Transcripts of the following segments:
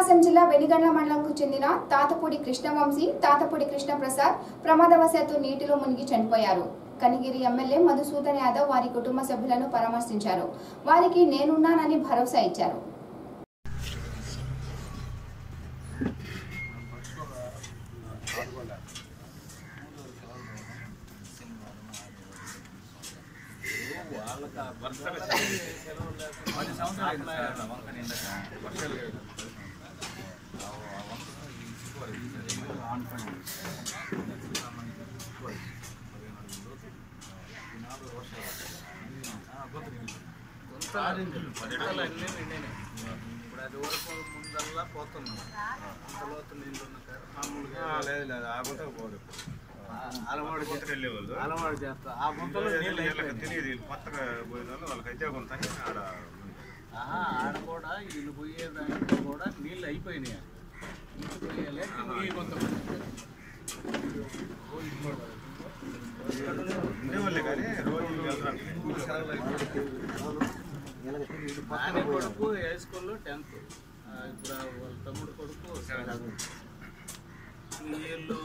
ప్రకాశం జిల్లా వెనిగండ్ల మండలంకు చెందిన తాతపూడి కృష్ణవంశీ తాతపూడి కృష్ణప్రసాద్ ప్రమాదవశాత్తు నీటిలో మునిగి చనిపోయారు కనిగిరి ఎమ్మెల్యే మధుసూదన్ యాదవ్ వారి కుటుంబ సభ్యులను పరామర్శించారు వారికి నేనున్నానని భరోసా ఇచ్చారు ఇప్పుడు అది వరకు ముందల్లా పోతున్నాం అంతలోతు నీళ్ళు ఉన్న కాడ మామూలుగా లేదు లేదు ఆ గుంటకు పోదు అలవాటు గుంటకు వెళ్ళేవాళ్ళు అలవాటు చేస్తా ఆ గుంటలో నీళ్ళు వీళ్ళకి అయిపోయినాయి. తెలియదు వీళ్ళు కొత్తగా పోయిన వాళ్ళు వాళ్ళకి అయితే గుంత అని ఆడ ఆహా, ఆడ కూడా వీళ్ళు పోయేదానికి కూడా నీళ్ళు అయిపోయినాయి ఇంటి పోయేలే ఈ కొంత ఉండేవాళ్ళే కానీ రోజు వెళ్తారు నాని కొడుకు హై స్కూల్లో టెన్త్ ఇప్పుడు ఆ వాళ్ళ తమ్ముడు కొడుకు సెవెంత్ వీళ్ళు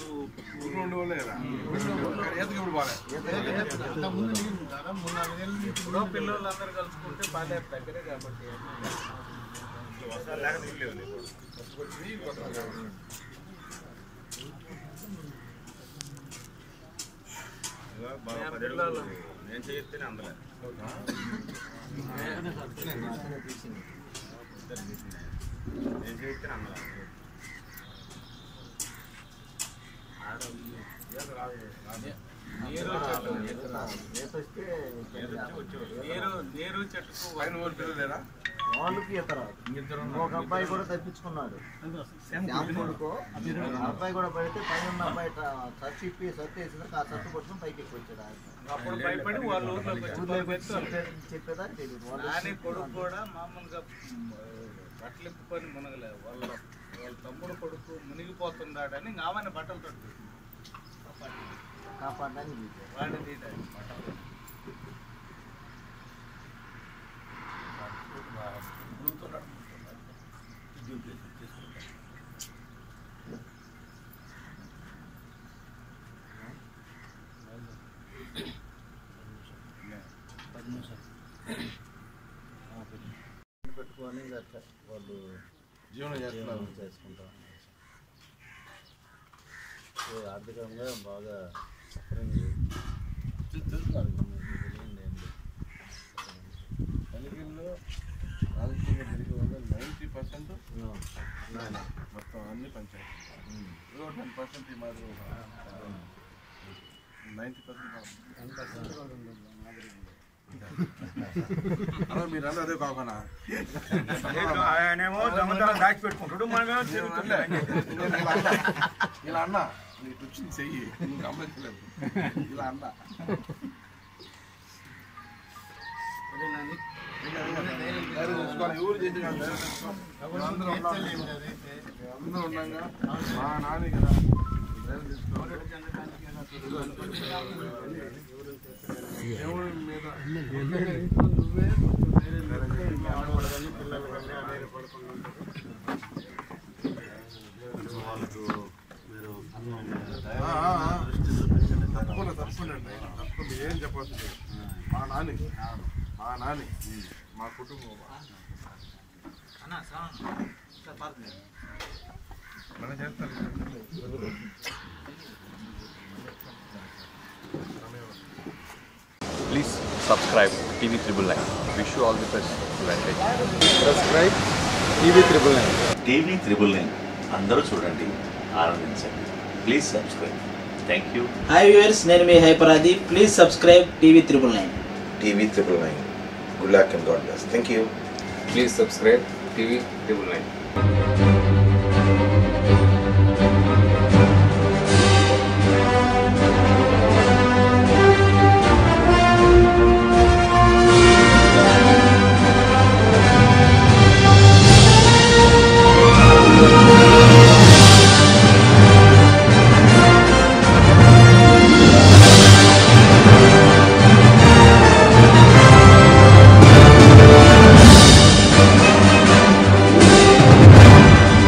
ఇప్పుడు పిల్లలందరూ కలుసుకుంటే బాగా దగ్గరే కాబట్టి వర్షాలు లేక నీళ్ళు లేవు ఇదిగో బాగా పది అడుగులు నేను చేస్తేనే అందలే నేను చేస్తేనే అందలే నీరు చెట్టు నీరు నీరు చెట్టుకు వాళ్ళకి ఇతర ఒక అబ్బాయి కూడా తప్పించుకున్నాడు శ్యామ్ కొడుకు ఆ అబ్బాయి కూడా పడితే పైన ఉన్న అబ్బాయి సర్చ్ ఇప్పి సర్చ్ వేసిన ఆ సత్తు పట్టుకుని పైకి ఎక్కువ వచ్చాడు ఆయన. అప్పుడు భయపడి వాళ్ళ ఊర్లోకి వచ్చి ఊర్లోకి వచ్చి పంపిస్తారు. చెప్పే- చెప్పేదా తెలియదు వాళ్ళు నాని కొడుకు కూడా మామూలుగా బట్టలు పని మునగలే వాళ్ళ వాళ్ళ తమ్ముడు కొడుకు మునిగిపోతున్నాడని ఆమెను బట్టలు తట్టు కాపాడడానికి చూశారు. వాడిని తీయడానికి బట్టలు పెట్టుకొని అట్లా వాళ్ళు జీవనం చేస్తున్నారు జీవనం చేసుకుంటారు సో ఆర్థికంగా బాగా సఫరింగ్ కలిగిల్లో రాజకీయ జరిగే వల్ల నైంటీ పర్సెంట్ మొత్తం అన్ని పంచాయతీ ఏదో టెన్ పర్సెంట్ ఈ మాదిరి నైంటీ పర్సెంట్ అలా మీరు అన్న అదే కాకుండా ఆయనేమో దొంగతనం దాచి పెట్టుకుంటాడు మనమేమో తిరుగుతున్నాం. ఇలా అన్న నీకు వచ్చింది చెయ్యి నువ్వు గమనించలేదు ఇలా అన్న ఎవరు చేసి అందరూ అందరూ ఉన్నాగా మా నాన్న కదా దేవుడి మీద ఆ, ఆ, ఆ. తప్పకుండా తప్పకుండా అండి తప్పకుండా ఏం చెప్పచ్చు మా నాని మా నాని మా కుటుంబం మనం చేస్తాం Please subscribe TV Triple Nine. Wish you all the best. Advantage. Subscribe TV triple nine TV triple nine అందరూ చూడండి ఆనందించండి please subscribe thank you hi viewers నేను మీ హైపరాది please subscribe TV triple nine TV triple nine. Good luck and God bless. Thank you. Please subscribe TV Triple Nine.